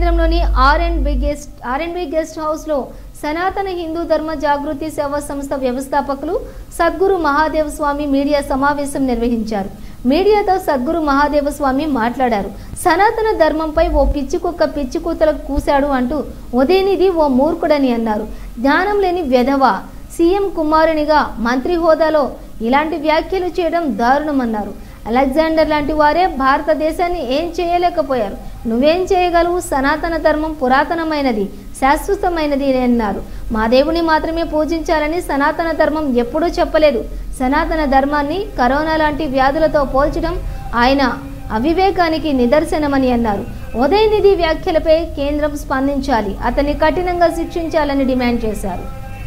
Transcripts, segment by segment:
కేంద్రంలోని R and B guest R and B గెస్ట్ హౌస్లో సనాతన హిందూ ధర్మ జాగృతి సేవా సంస్థ వ్యవస్థాపకులు సద్గురు మహాదేవ స్వామి మీడియా సమావేశం నిర్వహించారు మీడియాతో సద్గురు మహాదేవ స్వామి మాట్లాడారు సనాతన ధర్మంపై ఓ పిచ్చికుక్క పిచ్చి కూతలకు కూశాడు అంటూ ఉదయనిధి ఓ మూర్ఖుడని అన్నారు జ్ఞానం లేని వెధవ సీఎం కుమారునిగా మంత్రి హోదాలో ఇలాంటి వ్యాఖ్యలు చేయడం దారుణమన్నారు అలెగ్జాండర్ లాంటి వారే భారతదేశాన్ని ఏం చేయలేకపోయారు నువ్వేం చేయగలవు సనాతన ధర్మం పురాతనమైనది శాశ్వతమైనది అని అన్నారు మా దేవుని మాత్రమే పూజించాలని సనాతన ధర్మం ఎప్పుడూ చెప్పలేదు సనాతన ధర్మాన్ని కరోనా లాంటి వ్యాధులతో పోల్చడం ఆయన అవివేకానికి నిదర్శనమని అన్నారు ఉదయనిధి వ్యాఖ్యలపై కేంద్రం స్పందించాలి అతన్ని కఠినంగా శిక్షించాలని డిమాండ్ చేశారు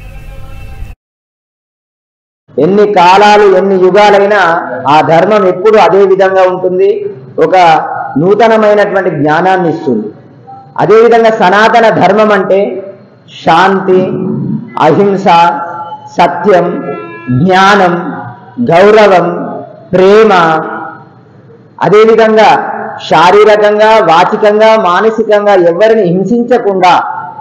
ఎన్ని కాలాలు ఎన్ని యుగాలైనా ఆ ధర్మం ఎప్పుడు అదే విధంగా ఉంటుంది ఒక నూతనమైనటువంటి జ్ఞానాన్ని ఇస్తుంది అదేవిధంగా సనాతన ధర్మం అంటే శాంతి అహింస సత్యం జ్ఞానం గౌరవం ప్రేమ అదేవిధంగా శారీరకంగా వాచికంగా మానసికంగా ఎవరిని హింసించకుండా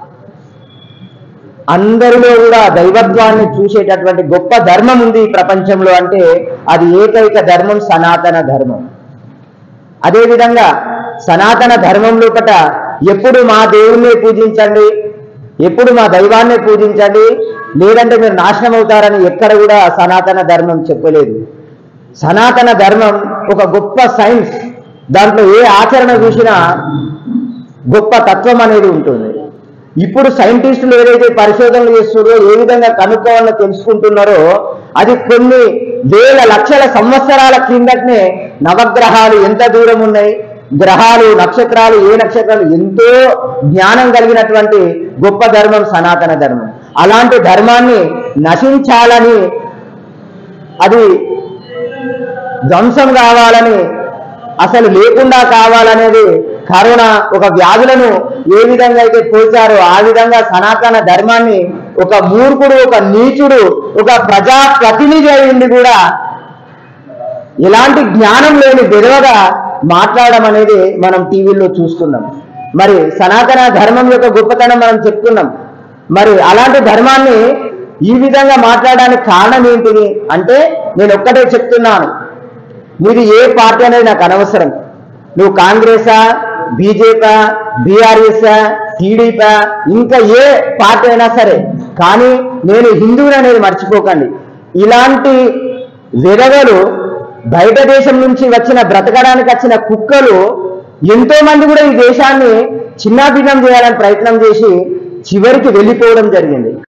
అందరిలో కూడా దైవత్వాన్ని చూసేటటువంటి గొప్ప ధర్మం ఉంది ఈ ప్రపంచంలో అంటే అది ఏకైక ధర్మం సనాతన ధర్మం అదేవిధంగా సనాతన ధర్మం లోపట ఎప్పుడు మా దేవుణ్ణి పూజించండి ఎప్పుడు మా దైవాన్ని పూజించండి లేదంటే మీరు నాశనం అవుతారని ఎక్కడ కూడా సనాతన ధర్మం చెప్పలేదు సనాతన ధర్మం ఒక గొప్ప సైన్స్ దాంట్లో ఏ ఆచరణ చూసినా గొప్ప తత్వం అనేది ఉంటుంది ఇప్పుడు సైంటిస్టులు ఏదైతే పరిశోధనలు చేస్తున్నారో ఏ విధంగా కనుక్కోవాలో తెలుసుకుంటున్నారో అది కొన్ని వేల లక్షల సంవత్సరాల కిందటనే నవగ్రహాలు ఎంత దూరం ఉన్నాయి గ్రహాలు నక్షత్రాలు ఏ నక్షత్రాలు ఎంతో జ్ఞానం కలిగినటువంటి గొప్ప ధర్మం సనాతన ధర్మం అలాంటి ధర్మాన్ని నశించాలని అది ధ్వంసం కావాలని అసలు లేకుండా కావాలనేది కరోనా ఒక వ్యాధులను ఏ విధంగా అయితే పోల్చారో ఆ విధంగా సనాతన ధర్మాన్ని ఒక మూర్ఖుడు ఒక నీచుడు ఒక ప్రజా ప్రతినిధి అయింది కూడా ఎలాంటి జ్ఞానం లేని విధవగా మాట్లాడడం అనేది మనం టీవీలో చూస్తున్నాం మరి సనాతన ధర్మం యొక్క గొప్పతనం మనం చెప్తున్నాం మరి అలాంటి ధర్మాన్ని ఈ విధంగా మాట్లాడడానికి కారణం ఏంటిది అంటే నేను ఒక్కటే చెప్తున్నాను మీది ఏ పార్టీ అనేది నాకు అనవసరం నువ్వు కాంగ్రెసా బీజేపీ బీఆర్ఎస్ టీడీపీ ఇంకా ఏ పార్టీ అయినా సరే కానీ నేను హిందువుని అనేది మర్చిపోకండి ఇలాంటి విధవలు బయట దేశం నుంచి వచ్చిన బ్రతకడానికి వచ్చిన కుక్కలు ఎంతో మంది కూడా ఈ దేశాన్ని చిన్నాభిన్నం చేయాలని ప్రయత్నం చేసి చివరికి వెళ్ళిపోవడం జరిగింది